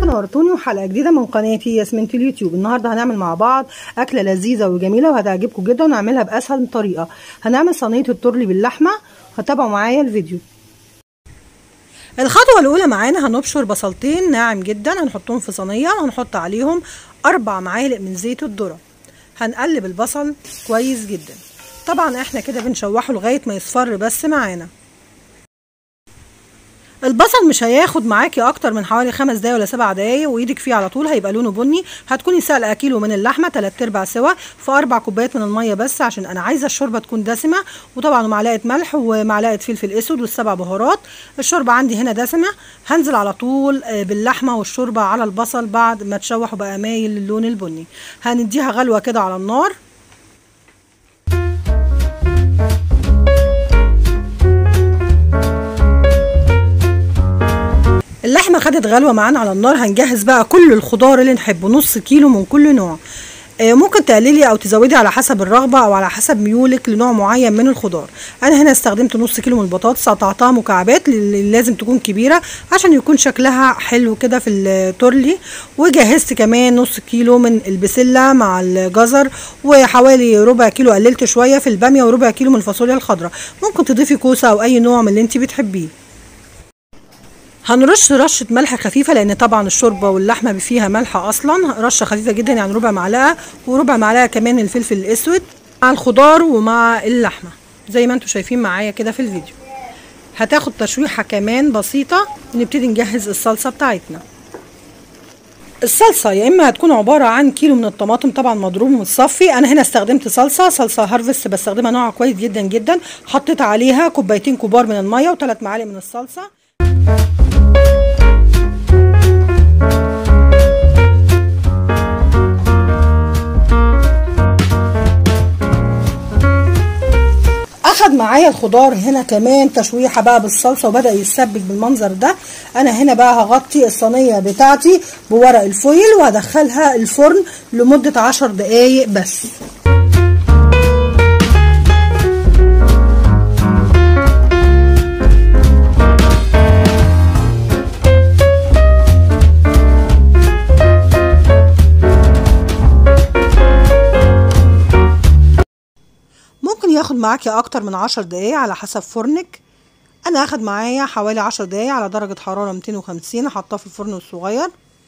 ازيكم نورتوني وحلقه جديده من قناتي ياسمين اليوتيوب النهارده هنعمل مع بعض اكله لذيذه وجميله وهتعجبكم جدا ونعملها باسهل طريقه هنعمل صينيه التورلي باللحمه هتابعوا معايا الفيديو الخطوه الاولى معانا هنبشر بصلتين ناعم جدا هنحطهم في صينيه وهنحط عليهم اربع معالق من زيت الذره هنقلب البصل كويس جدا طبعا احنا كده بنشوحه لغايه ما يصفر بس معانا البصل مش هياخد معاكي اكتر من حوالي خمس دقايق ولا سبع دقايق وايدك فيه على طول هيبقى لونه بني هتكوني سالقه كيلو من اللحمه تلات ارباع سوا في اربع كوبايات من الميه بس عشان انا عايزه الشوربه تكون دسمه وطبعا معلقه ملح ومعلقه فلفل اسود والسبع بهارات الشوربه عندي هنا دسمه هنزل على طول باللحمه والشوربه على البصل بعد ما تشوح وبقى مايل للون البني هنديها غلوه كده على النار اللحمه خدت غلوه معانا على النار هنجهز بقى كل الخضار اللي نحبه نص كيلو من كل نوع آه ممكن تقللي او تزودي على حسب الرغبه او على حسب ميولك لنوع معين من الخضار انا هنا استخدمت نص كيلو من البطاطس قطعتها مكعبات اللي لازم تكون كبيره عشان يكون شكلها حلو كده في التورلي وجهزت كمان نص كيلو من البسله مع الجزر وحوالي ربع كيلو قللت شويه في الباميه وربع كيلو من الفاصوليا الخضراء ممكن تضيفي كوسه او اي نوع من اللي انت بتحبيه هنرش رشة ملح خفيفة لأن طبعا الشوربة واللحمة فيها ملح أصلا رشة خفيفة جدا يعني ربع معلقة وربع معلقة كمان الفلفل الأسود مع الخضار ومع اللحمة زي ما انتم شايفين معايا كده في الفيديو هتاخد تشويحة كمان بسيطة ونبتدي نجهز الصلصة بتاعتنا الصلصه يا اما هتكون عباره عن كيلو من الطماطم طبعا مضروب ومتصفي انا هنا استخدمت صلصه صلصه هارفست بستخدمها نوع كويس جدا جدا حطيت عليها كوبايتين كبار من الميه وثلاث معالق من الصلصه اخد معايا الخضار هنا كمان تشويحه بقى بالصلصه وبدا يتسبك بالمنظر ده انا هنا بقى هغطي الصينيه بتاعتي بورق الفويل وهدخلها الفرن لمده عشر دقايق بس ياخد معاكي اكتر من عشر دقايق على حسب فرنك انا اخد معايا حوالي عشر دقايق على درجة حرارة 250 حطاه في الفرن الصغير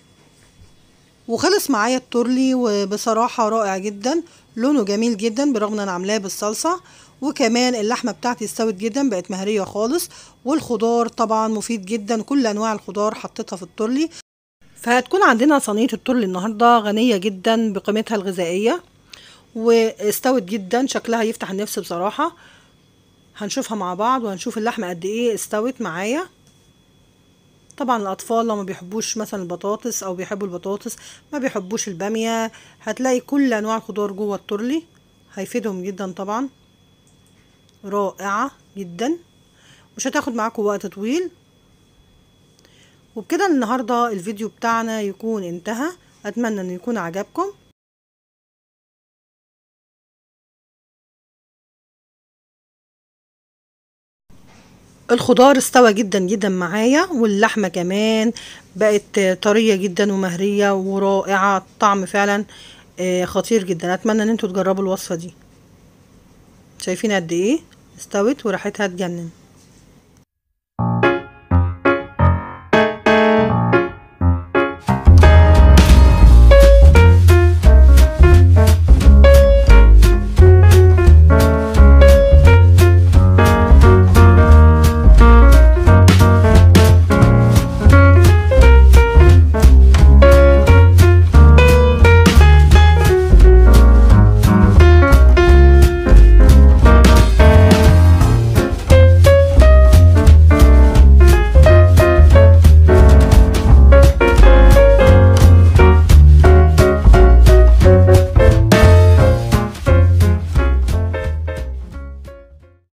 وخلص معايا التورلي وبصراحة رائع جدا لونه جميل جدا برغم ان انا عاملاه بالصلصة وكمان اللحمة بتاعتي استوت جدا بقت مهرية خالص والخضار طبعا مفيد جدا كل انواع الخضار حطيتها في التورلي فهتكون عندنا صينية التورلي النهاردة غنية جدا بقيمتها الغذائية واستوت جدا شكلها يفتح النفس بصراحة هنشوفها مع بعض وهنشوف اللحمة قد ايه استوت معايا طبعا الاطفال لو ما بيحبوش مثلا البطاطس او بيحبوا البطاطس ما بيحبوش البامية هتلاقي كل انواع الخضار جوه التورلي هيفيدهم جدا طبعا رائعة جدا مش هتاخد معاكم وقت طويل وبكده النهاردة الفيديو بتاعنا يكون انتهى اتمنى ان يكون عجبكم الخضار استوى جدا جدا معايا واللحمه كمان بقت طريه جدا ومهريه ورائعه طعم فعلا خطير جدا اتمنى ان انتوا تجربوا الوصفه دي شايفين قد ايه استوت وريحتها تجنن